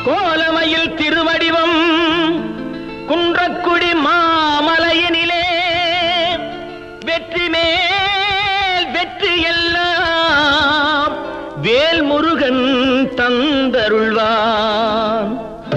கோலமையில் திருவடிவம் குன்றக்குடி மாமலையினிலே வெற்றி மேல் வெற்றி எல்லாம் வேல் முருகன் தந்தருள்வான்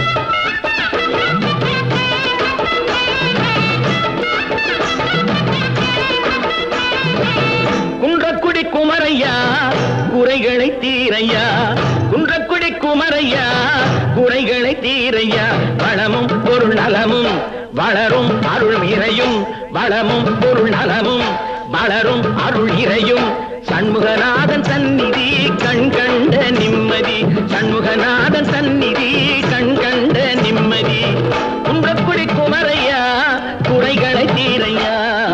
குன்றக்குடி குமரையா குறைகளை தீரையா குன்றக்குடி குமரையா குறைகளை தீரையா வளமும் பொருள் நலமும் வளரும் அருள் இறையும் வளமும் பொருள் நலமும் வளரும் அருள் இறையும் சண்முகநாதன் சந்நிதி கண் கண்ட நிம்மதி சண்முகநாதன் சந்நிதி கண் கண்ட நிம்மதி குன்றக்குடி குமரையா குறைகளை தீரையா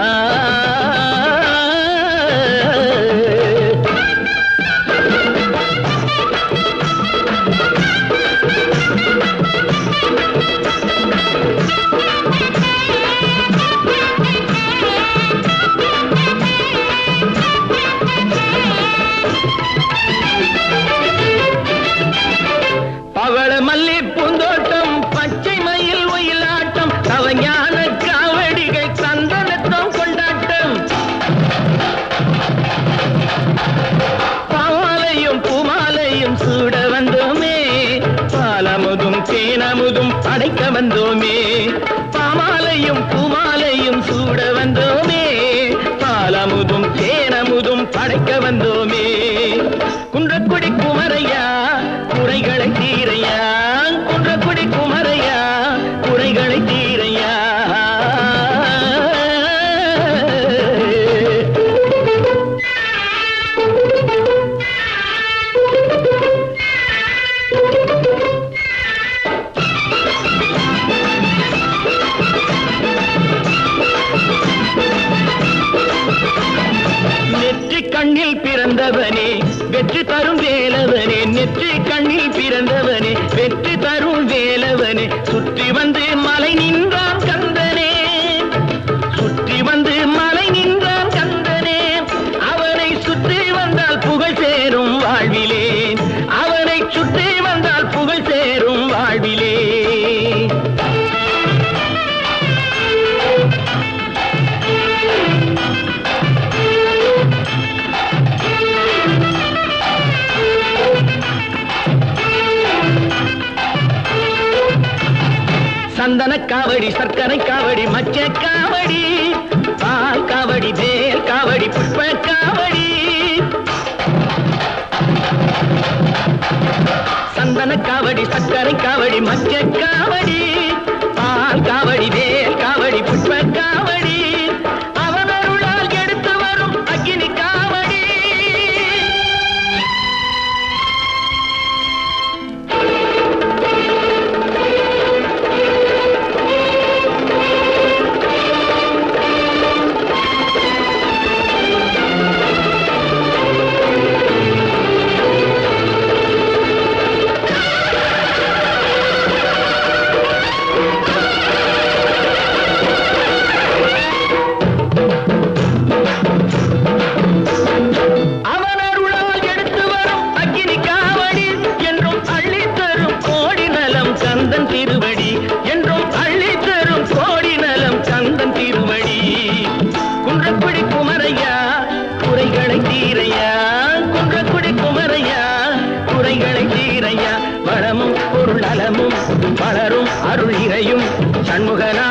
பவள மல்லி பூந்தோட்டம் பச்சை மயில் ஒயிலாட்டம் கவஞான காவடிகள் சந்தனத்தம் கொண்டாட்டம் பாலையும் பூமாலையும் சூட வந்தோமே பாலமுதும் தேனமுதும் படைக்க வந்தோமே பாமாலையும் பூமாலையும் சூட வந்தோமே பாலமுதும் தேனமுதும் படைக்க வந்தோமே குன்றக்குடி குமரையா குறைகளை தீரையா குன்றக்குடி குமரையா குறைகளை தீரையா நெற்றி கண்ணில் பிறந்தவனே வெற்றி தரும் வேலவனே நெற்றி கண்ணில் பிறந்தவனே வெற்றி தரும் வேலவனே சுற்றி வந்து மலை நின்றான் கந்தனே சுற்றி வந்து மலை நின்றான் கந்தனே அவனை சுற்றி வந்தால் புகழ் சேரும் வாழ்விலே அவனை சுற்றி வந்தால் புகழ் சேரும் வாழ்விலே சந்தன காவடி சர்க்கரை காவடி மச்ச காவடி பால் காவடி வேல் காவடி புஷ்ப காவடி சந்தன காவடி சர்க்கரை காவடி மச்ச காவடி பால் காவடி வேல் காவடி புஷ்ப காவடி அவன் அருளால் எடுத்து வரும் அக்கினி காவடி அவன் அருளால் எடுத்து வரும் அக்கினி காவடி என்றும் அள்ளி தரும் கோடி நலம் கந்தன் திருவடி என்றும் அள்ளி தரும் கோடி நலம் கந்தன் திருவடி குன்றக்குடி குமரையா குறைகளை தீரையா குன்றக்குடி குமரையா குறைகளை தீரையா வளமும் பொருள் நலமும் வளரும் அருள் இறையும் சண்முகனா